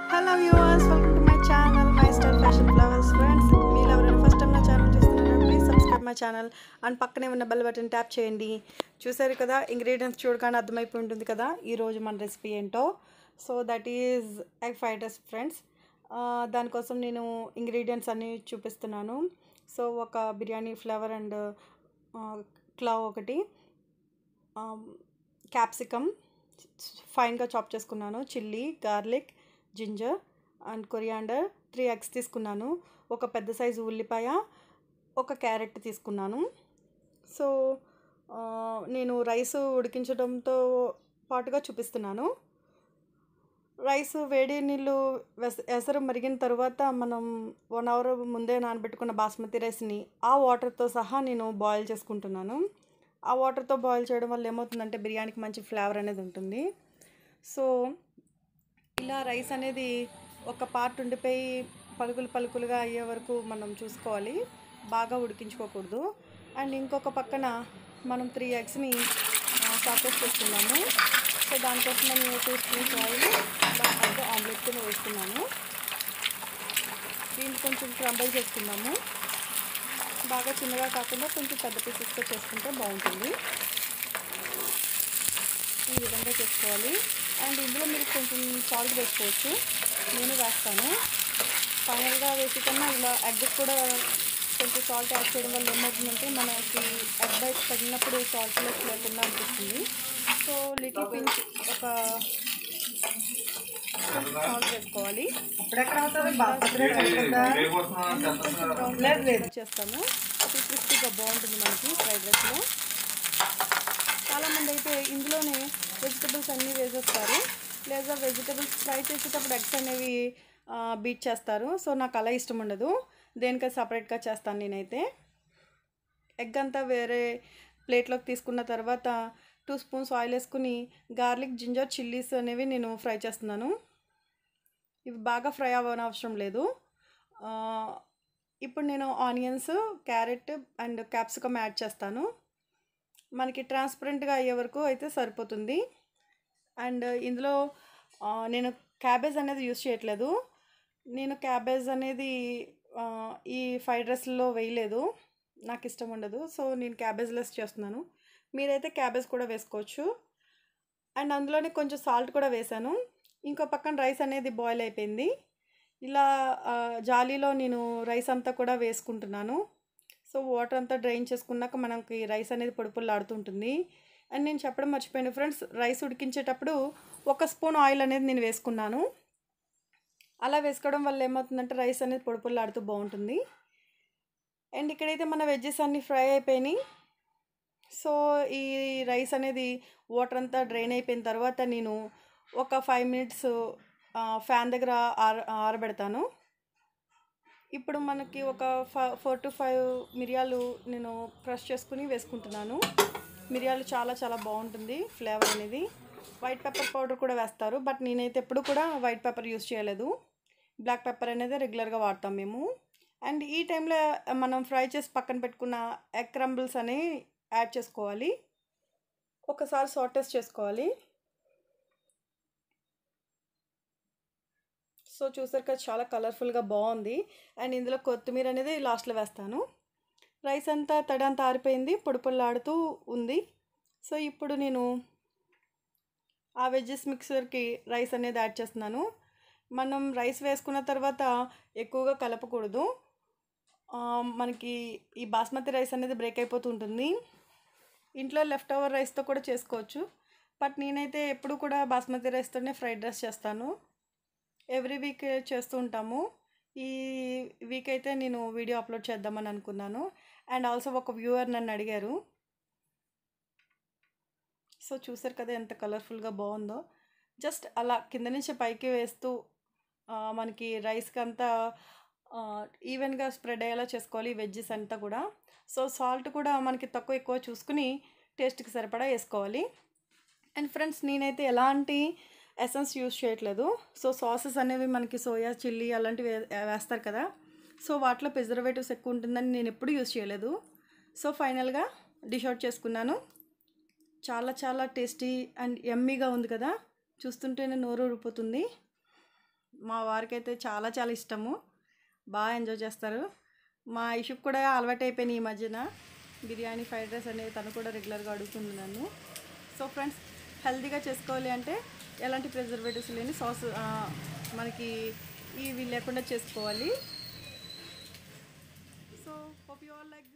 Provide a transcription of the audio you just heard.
Hello viewers welcome to my channel my star fashion flowers friends మీరు ఎవరైనా first time నా channel చూస్తున్నారో please subscribe my channel and పక్కనే ఉన్న bell button tap చేయండి చూసారు కదా ఇంగ్రీడియంట్స్ చూడగానే అర్థమైపోయి ఉంటుంది కదా ఈరోజు మన రెసిపీ ఏంటో so that is egg fried rice friends దానికోసం నేను ఇంగ్రీడియంట్స్ అన్నీ చూపిస్తున్నాను సో ఒక బిర్యానీ ఫ్లేవర్ అండ్ క్లవ్ ఒకటి క్యాప్సికమ్ ఫైన్గా చాప్ చేసుకున్నాను chilli garlic ginger and coriander three eggs తీసుకున్నాను ఒక పెద్ద సైజు ఉల్లిపాయ ఒక క్యారెట్ తీసుకున్నాను సో ఆ, నేను రైస్ ఉడికించడంతో పాటుగా చూపిస్తున్నాను రైస్ వేడి నీళ్ళు వెస ఎసరు మరిగిన తర్వాత మనం వన్ అవర్ ముందే నానబెట్టుకున్న బాస్మతి రైస్ని ఆ వాటర్తో సహా నేను బాయిల్ చేసుకుంటున్నాను ఆ వాటర్తో బాయిల్ చేయడం వల్ల ఏమవుతుందంటే బిర్యానీకి మంచి ఫ్లేవర్ అనేది ఉంటుంది సో ఇలా రైస్ అనేది ఒక పార్ట్ ఉండిపోయి పలుకులు పలుకులుగా అయ్యే వరకు మనం చూసుకోవాలి బాగా ఉడికించుకోకూడదు అండ్ ఇంకొక పక్కన మనం త్రీ ఎగ్స్ని సాఫ్ట్ చేసుకున్నాము సో దానికోసం నేను టూ స్పూన్స్ ఆయిల్ అంటే ఆమ్లెట్ కింద వేస్తున్నాను దీన్ని కొంచెం క్రంబల్ చేసుకున్నాము బాగా చిన్నగా కాకుండా కొంచెం పెద్ద పీసెస్తో చేసుకుంటే బాగుంటుంది ఈ విధంగా చేసుకోవాలి అండ్ ఇందులో మీరు కొంచెం సాల్ట్ వేసుకోవచ్చు నేను వేస్తాను ఫైనల్గా వేసి కన్నా ఇలా ఎగ్ కూడా కొంచెం సాల్ట్ యాడ్ చేయడం వల్ల ఏమవుతుందంటే మనకి ఎగ్ బైట్స్ తగినప్పుడు సాల్ట్ లెస్ లేకుండా అనిపిస్తుంది సో లిటిల్ పించ్ ఒక కొంచెం సాల్ట్ వేసుకోవాలి అప్పుడెక్కడ అవుతుంది బాస్మతి రైస్ అయిపోతుందా? కొంచెం బ్రౌన్ లేదు, లేదు. చేస్తాను అప్పుడు క్రిస్పీగా బాగుంటుంది మనకి ఫ్రైడ్ రైస్లో చాలామంది అయితే ఇందులోనే వెజిటబుల్స్ అన్నీ వేసేస్తారు లేదా వెజిటబుల్స్ ఫ్రై చేసేటప్పుడు ఎగ్స్ అనేవి బీట్ చేస్తారు సో నాకు అలా ఇష్టం ఉండదు దేనికై సపరేట్గా చేస్తాను నేనైతే ఎగ్ అంతా వేరే ప్లేట్లోకి తీసుకున్న తర్వాత టూ స్పూన్స్ ఆయిల్ వేసుకుని గార్లిక్ జింజర్ చిల్లీస్ అనేవి నేను ఫ్రై చేస్తున్నాను ఇవి బాగా ఫ్రై అవ్వని అవసరం లేదు ఆ, ఇప్పుడు నేను onions carrot and capsicum add చేస్తాను మనకి ట్రాన్స్పరెంట్గా అయ్యే వరకు అయితే సరిపోతుంది అండ్ ఇందులో ఆ, నేను క్యాబేజ్ అనేది యూస్ చేయట్లేదు నేను క్యాబేజ్ అనేది ఆ, ఈ ఫ్రైడ్ రైస్లో వేయలేదు నాకు ఇష్టం ఉండదు సో నేను క్యాబేజ్ లెస్ చేస్తున్నాను మీరైతే క్యాబేజ్ కూడా వేసుకోవచ్చు అండ్ అందులోనే కొంచెం సాల్ట్ కూడా వేసాను ఇంకో పక్కన రైస్ అనేది బాయిల్ అయిపోయింది ఇలా ఆ, జాలీలో నేను రైస్ అంతా కూడా వేసుకుంటున్నాను సో వాటర్ అంతా డ్రైన్ చేసుకున్నాక మనకి రైస్ అనేది పొడి పొడిలాడుతుంటుంది అండ్ నేను చెప్పడం మర్చిపోయాను ఫ్రెండ్స్ రైస్ ఉడికించేటప్పుడు ఒక స్పూన్ ఆయిల్ అనేది నేను వేసుకున్నాను అలా వేసుకోవడం వల్ల ఏమవుతుందంటే రైస్ అనేది పొడి పొడిలాడుతూ బాగుంటుంది అండ్ ఇక్కడైతే మన వెజ్జెస్ అన్నీ ఫ్రై అయిపోయినాయి సో ఈ రైస్ అనేది వాటర్ అంతా డ్రైన్ అయిపోయిన తర్వాత నేను ఒక ఫైవ్ మినిట్స్ ఫ్యాన్ దగ్గర ఆర ఆరబెడతాను ఇప్పుడు మనకి ఒక ఫోర్ టు ఫైవ్ మిరియాలు నేను క్రష్ చేసుకుని వేసుకుంటున్నాను మిరియాలు చాలా చాలా బాగుంటుంది ఫ్లేవర్ అనేది వైట్ పెప్పర్ పౌడర్ కూడా వేస్తారు బట్ నేనైతే ఎప్పుడు కూడా వైట్ పెప్పర్ యూస్ చేయలేదు బ్లాక్ పెప్పర్ అనేది రెగ్యులర్గా వాడతాం మేము అండ్ ఈ టైంలో మనం ఫ్రై చేసి పక్కన పెట్టుకున్న ఎగ్ క్రంబుల్స్ అని యాడ్ చేసుకోవాలి ఒకసారి సాటెస్ చేసుకోవాలి సో చూసారు కదా చాలా కలర్ఫుల్గా బాగుంది అండ్ ఇందులో కొత్తిమీర అనేది లాస్ట్లో వేస్తాను రైస్ అంతా తడి అంతా ఆరిపోయింది పొడి పొల్లాడుతూ ఉంది సో ఇప్పుడు నేను ఆ వెజ్జెస్ మిక్సర్కి రైస్ అనేది యాడ్ చేస్తున్నాను మనం రైస్ వేసుకున్న తర్వాత ఎక్కువగా కలపకూడదు ఆ, మనకి ఈ బాస్మతి రైస్ అనేది బ్రేక్ అయిపోతూ ఉంటుంది ఇంట్లో లెఫ్ట్ ఓవర్ రైస్తో కూడా చేసుకోవచ్చు బట్ నేనైతే ఎప్పుడు కూడా బాస్మతి రైస్తోనే ఫ్రైడ్ రైస్ చేస్తాను ఎవ్రీ వీక్ చేస్తూ ఉంటాము ఈ వీక్ అయితే నేను వీడియో అప్లోడ్ చేద్దామని అనుకున్నాను అండ్ ఆల్సో ఒక వ్యూవర్ నన్ను అడిగారు సో చూసారు కదా ఎంత కలర్ఫుల్గా బాగుందో జస్ట్ అలా కింద నుంచి పైకి వేస్తూ ఆ, మనకి రైస్కి అంతా ఈవెన్గా స్ప్రెడ్ అయ్యేలా చేసుకోవాలి వెజ్జెస్ అంతా కూడా సో సాల్ట్ కూడా మనకి తక్కువ ఎక్కువ చూసుకుని టేస్ట్కి సరిపడా వేసుకోవాలి అండ్ ఫ్రెండ్స్ నేనైతే ఎలాంటి ఎసెన్స్ యూస్ చేయట్లేదు సో సాసెస్ అనేవి మనకి సోయా చిల్లీ అలాంటివి వే- వేస్తారు కదా సో వాటిలో ప్రిజర్వేటివ్స్ ఎక్కువ ఉంటుందని నేను ఎప్పుడు యూస్ చేయలేదు సో ఫైనల్గా డిష్ అవుట్ చేసుకున్నాను చాలా చాలా టేస్టీ అండ్ ఎమ్మీగా ఉంది కదా చూస్తుంటేనే నోరు ఊరిపోతుంది మా వారికి అయితే చాలా చాలా ఇష్టము బాగా ఎంజాయ్ చేస్తారు మా ఇషుకు కూడా అలవాటు అయిపోయినాయి ఈ మధ్యన బిర్యానీ ఫ్రైడ్ రైస్ అనేది తను కూడా రెగ్యులర్గా అడుగుతుంది నన్ను సో ఫ్రెండ్స్ హెల్తీగా చేసుకోవాలి అంటే ఎలాంటి ప్రిజర్వేటివ్స్ లేని సాస్ ఆ, మనకి ఇవి లేకుండా చేసుకోవాలి so hope you all like